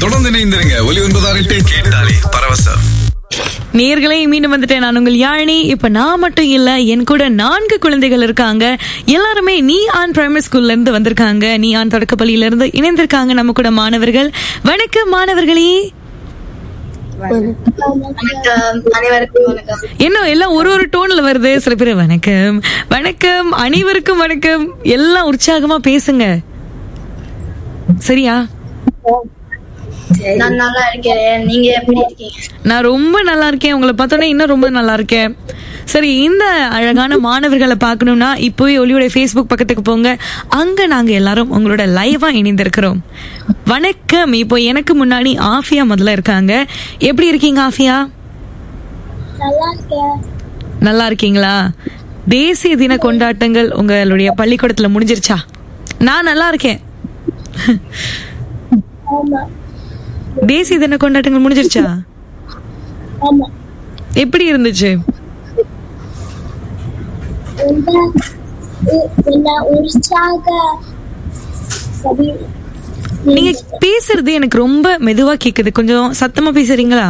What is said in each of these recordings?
தொடர்ந்து இணைந்திருங்க ஒலி ஒன்பதாறு எட்டு கேட்டாலே பரவசம் நேர்களை மீண்டும் வந்துட்டேன் நான் உங்கள் யாழினி இப்ப நான் மட்டும் இல்ல என் கூட நான்கு குழந்தைகள் இருக்காங்க எல்லாருமே நீ ஆன் பிரைமரி ஸ்கூல்ல இருந்து வந்திருக்காங்க நீ ஆன் தொடக்கப்பள்ளியில இருந்து இணைந்திருக்காங்க நம்ம கூட மாணவர்கள் வணக்கம் மாணவர்களே வணக்கம் அனைவருக்கும் வணக்கம் இன்னும் எல்லாம் ஒரு ஒரு டோன்ல வருது சில பேர் வணக்கம் வணக்கம் அனைவருக்கும் வணக்கம் எல்லாம் உற்சாகமா பேசுங்க சரியா நான் நல்லா இருக்கிறேன் நீங்க எப்படி இருக்கீங்க நான் ரொம்ப நல்லா இருக்கேன் உங்களை பார்த்தோன்னே இன்னும் ரொம்ப நல்லா இருக்கேன் சரி இந்த அழகான மாணவர்களை பார்க்கணும்னா இப்போவே ஒளியோட ஃபேஸ்புக் பக்கத்துக்கு போங்க அங்க நாங்க எல்லாரும் உங்களோட லைவா இணைந்திருக்கிறோம் வணக்கம் இப்போ எனக்கு முன்னாடி ஆஃபியா முதல்ல இருக்காங்க எப்படி இருக்கீங்க ஆஃபியா நல்லா இருக்கேன் நல்லா இருக்கீங்களா தேசிய தின கொண்டாட்டங்கள் உங்களுடைய பள்ளிக்கூடத்துல முடிஞ்சிருச்சா நான் நல்லா இருக்கேன் ஆமா தேசிய தின கொண்டாட்டங்கள் முடிஞ்சிருச்சா ஆமா எப்படி இருந்துச்சு ரொம்ப உ- என்ன உற்சாக சரி நீங்க பேசுறது எனக்கு ரொம்ப மெதுவா கேக்குது கொஞ்சம் சத்தமா பேசுறீங்களா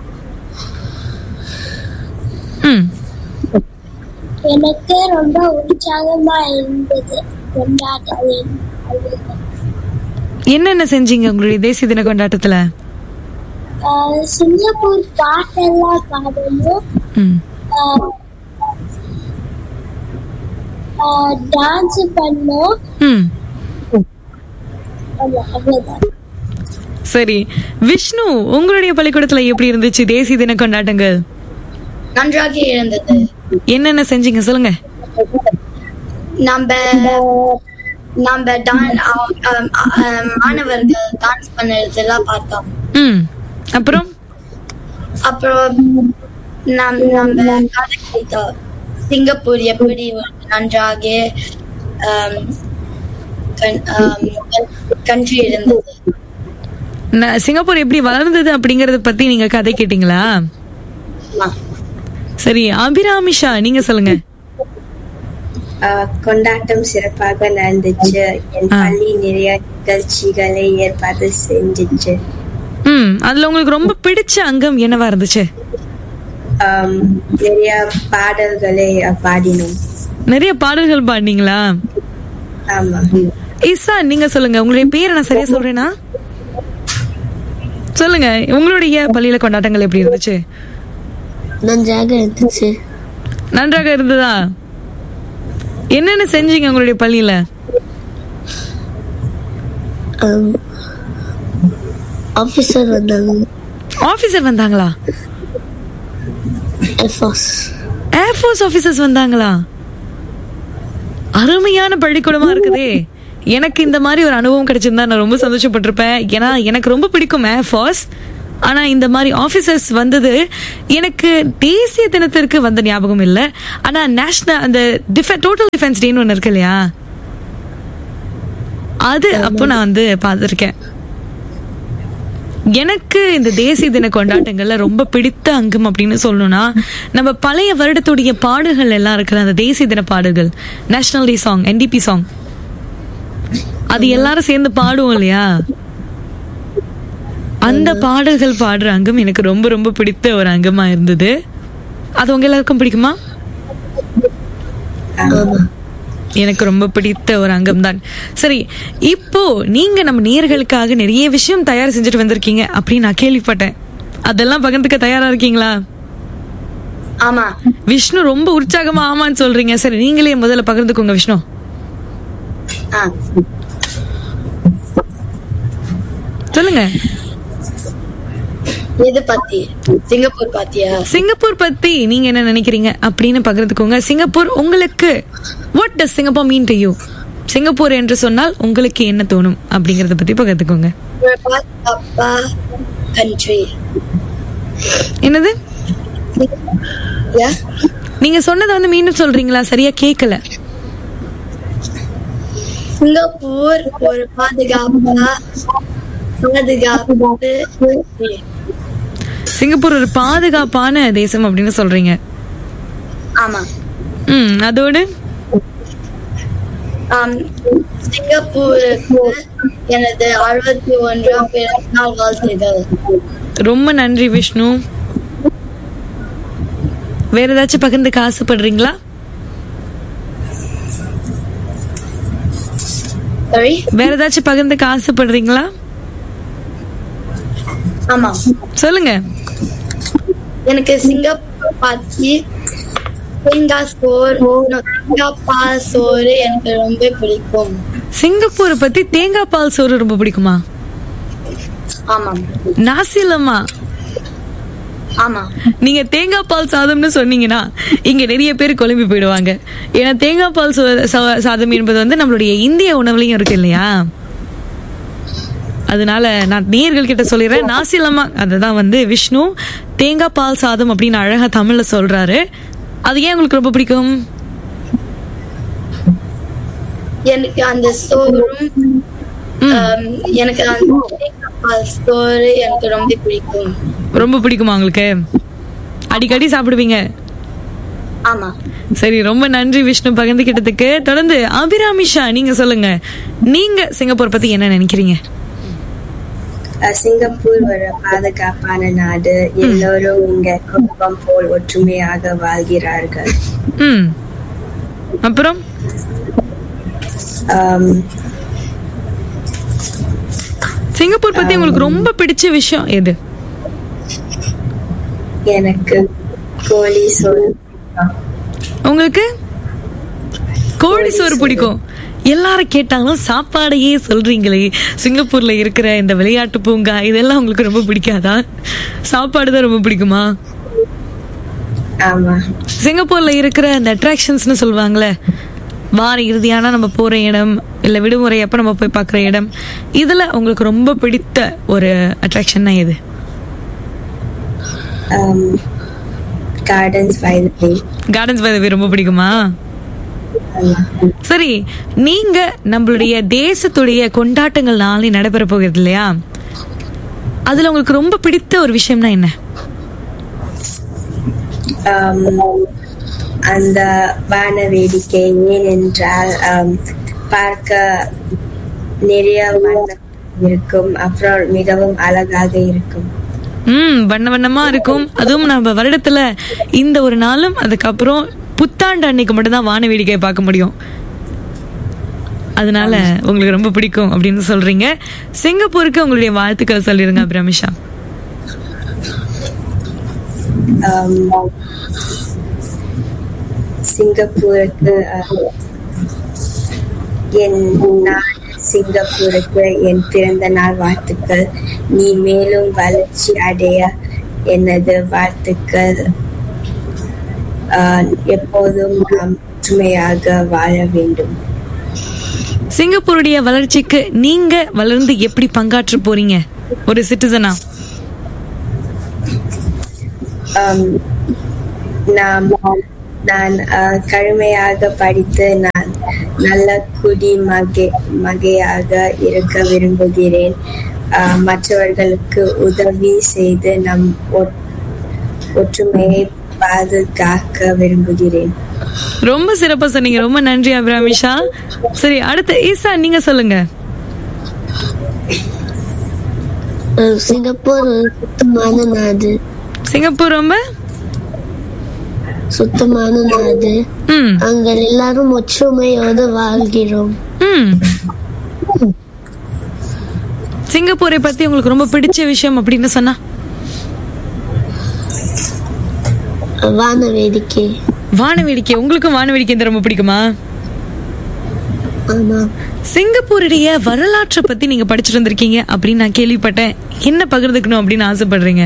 ம் எனக்கு ரொம்ப உற்சாகமா இருந்தது கொண்டாடுவேன் அவ்வளவுதான். என்னென்ன செஞ்சீங்க உங்களுடைய தேசிய தின கொண்டாட்டத்துல ஆஹ் சிங்கப்பூர் பாட்டெல்லாம் பாடணும் ம் டான்ஸ் பண்ணோம் ம் ஆமா அவ்வளவுதான் சரி விஷ்ணு உங்களுடைய பள்ளிக்கூடத்துல எப்படி இருந்துச்சு தேசிய தின கொண்டாட்டங்கள் நன்றாக இருந்தது என்னென்ன செஞ்சீங்க சொல்லுங்க நம்ம நம்ம டான் ஆ- ஆம், ஆம், மாணவர்கள் டான்ஸ் பண்ணதெல்லாம் பார்த்தோம் ம் அப்புறம் அப்புறம் நம் நம்ம கதை கேட்டோம் சிங்கப்பூர் எப்படி ஒரு நன்றாக கண்ட்ரி இருந்தது ந- சிங்கப்பூர் எப்படி வளர்ந்தது அப்படிங்கறத பத்தி நீங்க கதை கேட்டீங்களா ஆமா. சரி அபிராமிஷா நீங்க சொல்லுங்க ஆஹ் கொண்டாட்டம் சிறப்பாக நடந்துச்சு என் ஆ. பள்ளி நிறைய நிகழ்ச்சிகளை ஏற்பாடு செஞ்சுச்சு ம் அதுல உங்களுக்கு ரொம்ப பிடிச்ச அங்கம் என்னவா இருந்துச்சு ஆம், நிறைய பாடல்களை அஹ், பாடினோம் நிறைய பாடல்கள் பாடினீங்களா ஆமா இசா நீங்க சொல்லுங்க உங்களுடைய பேர் நான் சரியா சொல்றேனா சொல்லுங்க உங்களுடைய பள்ளியில கொண்டாட்டங்கள் எப்படி இருந்துச்சு நன்றாக இருந்துச்சு நன்றாக இருந்ததா என்னென்ன செஞ்சீங்க உங்களுடைய பள்ளியில ஆஃபீஸர் வந்தாங்க ஆபீசர் வந்தாங்களா எஃபாஸ் ஏர்ஃபோர்ஸ் ஆபீசர்ஸ் வந்தாங்களா அருமையான பள்ளிக்கூடமா இருக்குதே எனக்கு இந்த மாதிரி ஒரு அனுபவம் கிடைச்சிருந்தா நான் ரொம்ப சந்தோஷப்பட்டிருப்பேன் ஏன்னா எனக்கு ரொம்ப பிடிக்கும் ஏர்ஃபோர்ஸ் ஆனா இந்த மாதிரி ஆபீசர்ஸ் வந்தது எனக்கு தேசிய தினத்திற்கு வந்த ஞாபகம் இல்லை ஆனா நேஷனல் அந்த டோட்டல் டிஃபென்ஸ் டேன்னு ஒன்று இருக்கு இல்லையா அது அப்போ நான் வந்து பார்த்துருக்கேன் எனக்கு இந்த தேசிய தின கொண்டாட்டங்கள்ல ரொம்ப பிடித்த அங்கம் அப்படின்னு சொல்லணும்னா நம்ம பழைய வருடத்துடைய பாடல்கள் எல்லாம் இருக்குல்ல அந்த தேசிய தின பாடல்கள் national day song NDP song அது எல்லாரும் சேர்ந்து பாடுவோம் இல்லையா அந்த பாடல்கள் பாடுற அங்கம் எனக்கு ரொம்ப ரொம்ப பிடித்த ஒரு அங்கமா இருந்தது அது உங்க எல்லாருக்கும் பிடிக்குமா எனக்கு ரொம்ப பிடித்த ஒரு அங்கம் தான் சரி இப்போ நீங்க நம்ம நேர்களுக்காக நிறைய விஷயம் தயார் செஞ்சுட்டு வந்திருக்கீங்க அப்படின்னு நான் கேள்விப்பட்டேன் அதெல்லாம் பகிர்ந்துக்க தயாரா இருக்கீங்களா ஆமா விஷ்ணு ரொம்ப உற்சாகமா ஆமான்னு சொல்றீங்க சரி நீங்களே முதல்ல பகிர்ந்துக்கோங்க விஷ்ணு ஆ. சொல்லுங்க எது பத்தி சிங்கப்பூர் பாத்தியா சிங்கப்பூர் பத்தி நீங்க என்ன நினைக்கிறீங்க அப்படின்னு பகிர்ந்துக்கோங்க சிங்கப்பூர் உங்களுக்கு what does Singapore mean to you Singapore என்று சொன்னால் உங்களுக்கு என்ன தோணும் அப்படிங்கறத பத்தி பகிர்ந்துக்கோங்க ஒரு பாதுகாப்பா கண்ட்ரி என்னது யா நீங்க சொன்னதை வந்து மீண்டும் சொல்றீங்களா சரியா கேட்கல சிங்கப்பூர் ஒரு பாதுகாப்பா பாதுகாப்பு சிங்கப்பூர் ஒரு பாதுகாப்பான தேசம் அப்படின்னு சொல்றீங்க ஆமா ம் அதோடு ஆம், சிங்கப்பூருக்கு எனது அறுபத்தி ஒன்றாம் பிறந்த நாள் வாழ்த்துகள் ரொம்ப நன்றி விஷ்ணு வேற ஏதாச்சும் பகிர்ந்துக்க ஆசைப்படுறீங்களா சாரி வேற ஏதாச்சும் பகிர்ந்துக்க ஆசைப்படுறீங்களா ஆமா சொல்லுங்க எனக்கு சிங்கப்பூர் பத்தி தேங்காய் சோறு தேங்காய் பால் சோறு எனக்கு ரொம்ப பிடிக்கும் சிங்கப்பூரை பத்தி தேங்காய் பால் சோறு ரொம்ப பிடிக்குமா ஆமாம் நாசிலம்மா ஆமா நீங்க தேங்காய் பால் சாதம்னு சொன்னீங்கன்னா இங்க நிறைய பேர் குழம்பி போயிடுவாங்க ஏன்னா தேங்காய் பால் சோ- சா- சாதம் என்பது வந்து நம்மளுடைய இந்திய உணவுலயும் இருக்கு இல்லையா அதனால நான் நேர்கள் கிட்ட சொல்லிடுறேன் நாசிலமா அதுதான் வந்து விஷ்ணு தேங்காய் பால் சாதம் அப்படின்னு அழகா தமிழ்ல சொல்றாரு அது ஏன் உங்களுக்கு ரொம்ப பிடிக்கும் எனக்கு அந்த சோறும் ஆம், எனக்கு அந்த தேங்காய் பால் சோறு எனக்கு ரொம்ப பிடிக்கும் ரொம்ப பிடிக்குமா உங்களுக்கு அடிக்கடி சாப்பிடுவீங்க ஆமா சரி ரொம்ப நன்றி விஷ்ணு பகிர்ந்துகிட்டதுக்கு தொடர்ந்து அபிராமிஷா நீங்க சொல்லுங்க நீங்க சிங்கப்பூர் பத்தி என்ன நினைக்கிறீங்க அஹ் சிங்கப்பூர் ஒரு பாதுகாப்பான நாடு எல்லோரும் இங்க குடும்பம் போல் ஒற்றுமையாக வாழ்கிறார்கள் ம் அப்புறம் ஆம், சிங்கப்பூர் பத்தி உங்களுக்கு ரொம்ப பிடிச்ச விஷயம் எது எனக்கு கோழி சோறு உங்களுக்கு கோழி சோறு பிடிக்கும் எல்லாரும் கேட்டாலும் சாப்பாடையே சொல்றீங்களே சிங்கப்பூர்ல இருக்கிற இந்த விளையாட்டு பூங்கா இதெல்லாம் உங்களுக்கு ரொம்ப பிடிக்காதா சாப்பாடு தான் ரொம்ப பிடிக்குமா ஆமா சிங்கப்பூர்ல இருக்கிற அந்த அட்ராக்ஷன்ஸ்னு சொல்லுவாங்களே வார இறுதியானா நம்ம போற இடம் இல்ல விடுமுறை அப்ப நம்ம போய் பார்க்குற இடம் இதுல உங்களுக்கு ரொம்ப பிடித்த ஒரு அட்ராக்ஷன்னா எது gardens by the bay gardens by ரொம்ப பிடிக்குமா சரி நீங்க நம்மளுடைய தேசத்துடைய கொண்டாட்டங்கள் நாளை நடைபெற போகிறது இல்லையா அதுல உங்களுக்கு ரொம்ப பிடித்த ஒரு விஷயம்னா என்ன அந்த வான வேடிக்கை ஏனென்றால் ஆம், பார்க்க நிறைய வண்ணம் இருக்கும் அப்புறம் மிகவும் அழகாக இருக்கும் ம் வண்ண வண்ணமா இருக்கும் அதுவும் நம்ம வருடத்துல இந்த ஒரு நாளும் அதுக்கப்புறம் புத்தாண்டு அன்னைக்கு மட்டும்தான் வான வேடிக்கை பார்க்க முடியும் அதனால உங்களுக்கு ரொம்ப பிடிக்கும் அப்படின்னு சொல்றீங்க சிங்கப்பூருக்கு உங்களுடைய வாழ்த்துக்களை சொல்லிருங்க பிரமிஷா ஆம், சிங்கப்பூருக்கு அஹ், என் நாடு சிங்கப்பூருக்கு என் பிறந்த நாள் வாழ்த்துக்கள் நீ மேலும் வளர்ச்சி அடைய எனது வாழ்த்துக்கள் ஆஹ், எப்போதும் நாம் ஒற்றுமையாக வாழ வேண்டும் சிங்கப்பூருடைய வளர்ச்சிக்கு நீங்க வளர்ந்து எப்படி பங்காற்ற போறீங்க ஒரு சிட்டிசனா ஆம், நாம் நான் அஹ், கடுமையாக படித்து நான் நல்ல குடி மகை மகையாக இருக்க விரும்புகிறேன் அஹ், மற்றவர்களுக்கு உதவி செய்து நம் ஒ- ஒற்றுமையை பாதுகாக்க விரும்புகிறேன் ரொம்ப சிறப்பா சொன்னீங்க ரொம்ப நன்றி அபிராமிஷா சரி அடுத்து ஈசா நீங்க சொல்லுங்க அஹ் சிங்கப்பூர் ஒரு சுத்தமான நாடு சிங்கப்பூர் ரொம்ப சுத்தமான நாடு ம் அங்க எல்லாரும் ஒற்றுமையோடு வாழ்கிறோம் ம் சிங்கப்பூரை பத்தி உங்களுக்கு ரொம்ப பிடிச்ச விஷயம் அப்படின்னு சொன்னா அஹ் வான வேடிக்கை வான வேடிக்கை உங்களுக்கும் வான வேடிக்கை இந்த ரொம்ப பிடிக்குமா ஆமா சிங்கப்பூருடைய வரலாற்றை பத்தி நீங்க படிச்சுட்டு வந்திருக்கீங்க அப்படின்னு நான் கேள்விப்பட்டேன் என்ன பகிர்ந்துக்கணும் அப்படின்னு ஆசைப்படுறீங்க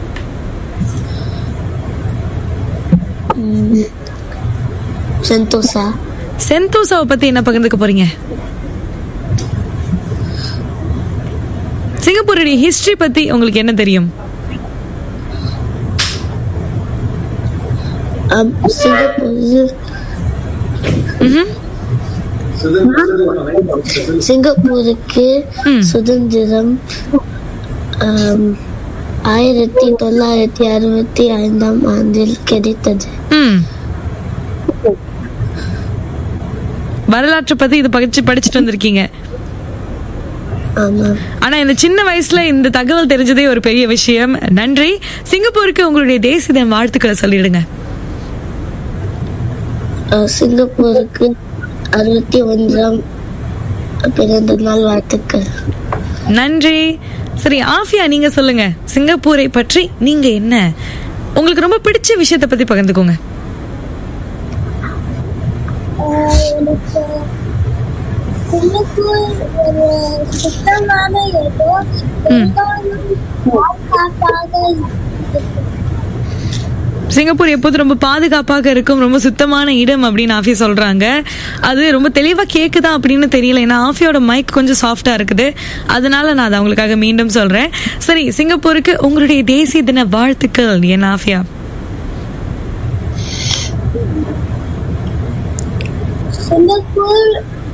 சந்தோஷா செந்தோசாவை பத்தி என்ன பகிர்ந்துக்க போறீங்க சிங்கப்பூருடைய ஹிஸ்டரி பத்தி உங்களுக்கு என்ன தெரியும் அப் சிங்கப்பூர் ம்ஹும். சிங்கப்பூருக்கு ம். சுதந்திரம் ஆம், ஆயிரத்தி தொள்ளாயிரத்தி அறுபத்தி ஐந்தாம் ஆண்டில் கிடைத்தது ம் வரலாற்றை பத்தி இது படிச்சு படிச்சுட்டு வந்திருக்கீங்க ஆமாம் ஆனா இந்த சின்ன வயசுல இந்த தகவல் தெரிஞ்சதே ஒரு பெரிய விஷயம் நன்றி சிங்கப்பூருக்கு உங்களுடைய தேசிய தின வாழ்த்துக்களை சொல்லிடுங்க அஹ், சிங்கப்பூருக்கு அறுபத்தி ஒன்றாம் பிறந்த நாள் வாழ்த்துக்கள் நன்றி சரி ஆஃபியா நீங்க சொல்லுங்க சிங்கப்பூரை பற்றி நீங்க என்ன உங்களுக்கு ரொம்ப பிடிச்ச விஷயத்தை பத்தி பகிர்ந்துக்கோங்க ஆஹ் எனக்கு சிங்கப்பூர் ஒரு சுத்தமான இடம் எல்லாரும் பாதுகாப்பாக இருக்கு. சிங்கப்பூர் எப்போதும் ரொம்ப பாதுகாப்பாக இருக்கும் ரொம்ப சுத்தமான இடம் அப்படின்னு ஆஃபி சொல்றாங்க அது ரொம்ப தெளிவா கேக்குதா அப்படின்னு தெரியல ஏன்னா ஆஃபியோட மைக் கொஞ்சம் சாஃப்டா இருக்குது அதனால நான் அதை அவங்களுக்காக மீண்டும் சொல்றேன் சரி சிங்கப்பூருக்கு உங்களுடைய தேசிய தின வாழ்த்துக்கள் என்ன ஆஃபியா சிங்கப்பூர்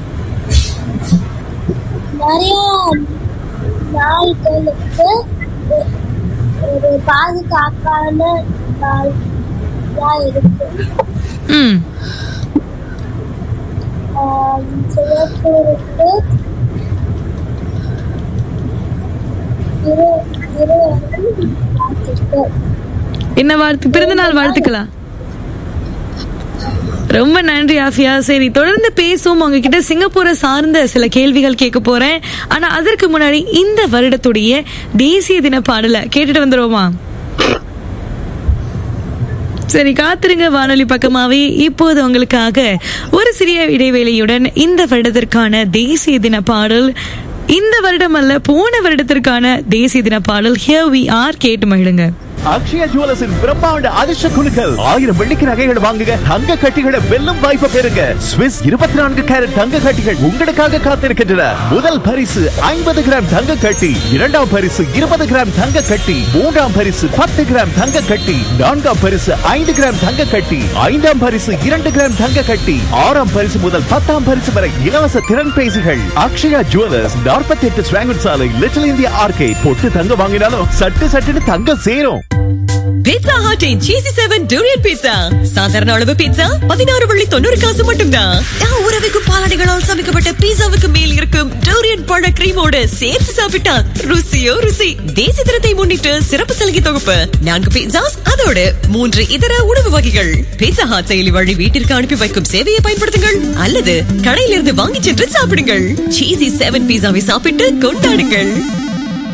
நிறைய நாய்களுக்கு ஒ- ஒரு பாதுகாப்பான நாயா இருக்கு ம் ஆம், சிங்கப்பூருக்கு இரு இருவரும் வாழ்த்துக்கள் என்ன வாழ்த்து பிறந்தநாள் வாழ்த்துக்களா ரொம்ப நன்றி ஆஃபியா சரி தொடர்ந்து பேசுவோம் உங்ககிட்ட சிங்கப்பூரை சார்ந்த சில கேள்விகள் கேட்க போறேன் ஆனா அதற்கு முன்னாடி இந்த வருடத்துடைய தேசிய தின பாடலை கேட்டுட்டு வந்துருவோமா சரி காத்திருங்க வானொலி பக்கமாவே இப்போது உங்களுக்காக ஒரு சிறிய இடைவேளையுடன் இந்த வருடத்திற்கான தேசிய தின பாடல் இந்த வருடம் அல்ல போன வருடத்திற்கான தேசிய தின பாடல் ஹியர் வி ஆர் கேட்டு மகிழுங்க அக்ஷயா ஜுவல்லர்ஸின் பிரம்மாண்ட அதிர்ஷ்ட குழுக்கள் ஆயிரம் வெள்ளிக்கு நகைகள் வாங்குங்க தங்க கட்டிகளை வெல்லும் வாய்ப்பை பெறுங்க ஸ்விஸ் இருபத்தி நான்கு கேரட் தங்க கட்டிகள் உங்களுக்காக காத்திருக்கின்றன முதல் பரிசு ஐம்பது கிராம் தங்க கட்டி இரண்டாம் பரிசு இருபது கிராம் தங்க கட்டி மூன்றாம் பரிசு பத்து கிராம் தங்க கட்டி நான்காம் பரிசு ஐந்து கிராம் தங்க கட்டி ஐந்தாம் பரிசு இரண்டு கிராம் தங்க கட்டி ஆறாம் பரிசு முதல் பத்தாம் பரிசு வரை இலவச திறன் பேசிகள் அக்ஷயா ஜுவல்லர்ஸ் நாற்பத்தி எட்டு ஸ்வாங்கன் சாலை லிட்டில் இந்தியா ஆர்கேட் பொட்டு தங்க வாங்கினாலும் சட்டு சட்டுன்னு தங்க சேரும் பீட்சா ஹாட்டின் சீசி செவன் டூரியன் பீட்சா சாதாரண அளவு பீட்சா பதினாறு வள்ளி தொண்ணூறு காசு மட்டும்தான் நான் ஊற வைக்கும் பாலாடைகளால் சமைக்கப்பட்ட பீட்சாவுக்கு மேல் இருக்கும் டூரியன் பழ கிரீமோட சேர்த்து சாப்பிட்டா ருசியோ ருசி தேசிய தினத்தை முன்னிட்டு சிறப்பு சலுகை தொகுப்பு நான்கு பீட்சாஸ் அதோட மூன்று இதர உணவு வகைகள் பீட்சா ஹாட் செயலி வழி வீட்டிற்கு அனுப்பி வைக்கும் சேவையை பயன்படுத்துங்கள் அல்லது கடையிலிருந்து வாங்கி சென்று சாப்பிடுங்கள் சீசி செவன் பீட்சாவை சாப்பிட்டு கொண்டாடுங்கள்